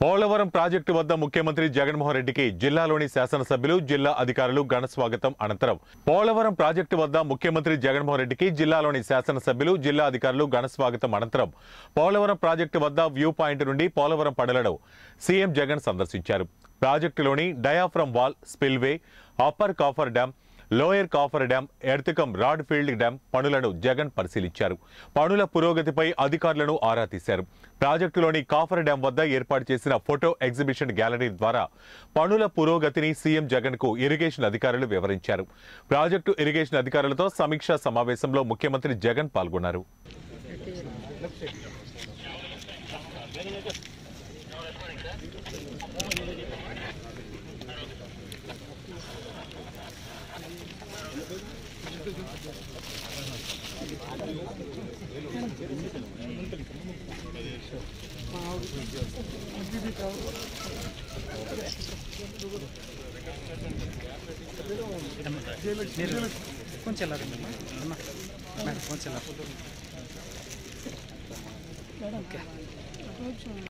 Polavaram project వద్ద ముఖ్యమంత్రి జగన్మోహన్ రెడ్డికి జిల్లాలోని శాసనసభ్యులు జిల్లా అధికారులు ఘన స్వాగతం అనంతరం పోలవరం ప్రాజెక్టు వద్ద ముఖ్యమంత్రి జగన్మోహన్ రెడ్డికి జిల్లాలోని శాసనసభ్యులు జిల్లా అధికారులు ఘన స్వాగతం అనంతరం పోలవరం ప్రాజెక్టు వద్ద వ్యూ పాయింట్ నుండి పోలవరం పడలను సీఎం జగన్ సందర్శించారు ప్రాజెక్టులోని diaphragm wall spillway upper coffer dam lower coffer dam earth cum rock fill dam పనులను జగన్ పరిశీలించారు పనుల పురోగతిపై అధికారులను ఆరా తీశారు ప్రాజెక్టులోని కాఫర్ డ్యాం వద్ద ఏర్పాటు చేసిన ఫోటో ఎగ్జిబిషన్ గ్యాలరీ ద్వారా పనుల పురోగతిని సీఎం జగన్ కు ఇరిగేషన్ అధికారులు వివరించారు ప్రాజెక్టు ఇరిగేషన్ అధికారులతో సమీక్షా సమావేశంలో ముఖ్యమంత్రి జగన్ పాల్గొన్నారు ఫోన్ చెల్లారండి అమ్మా మేడం ఫోన్ చెల్లారు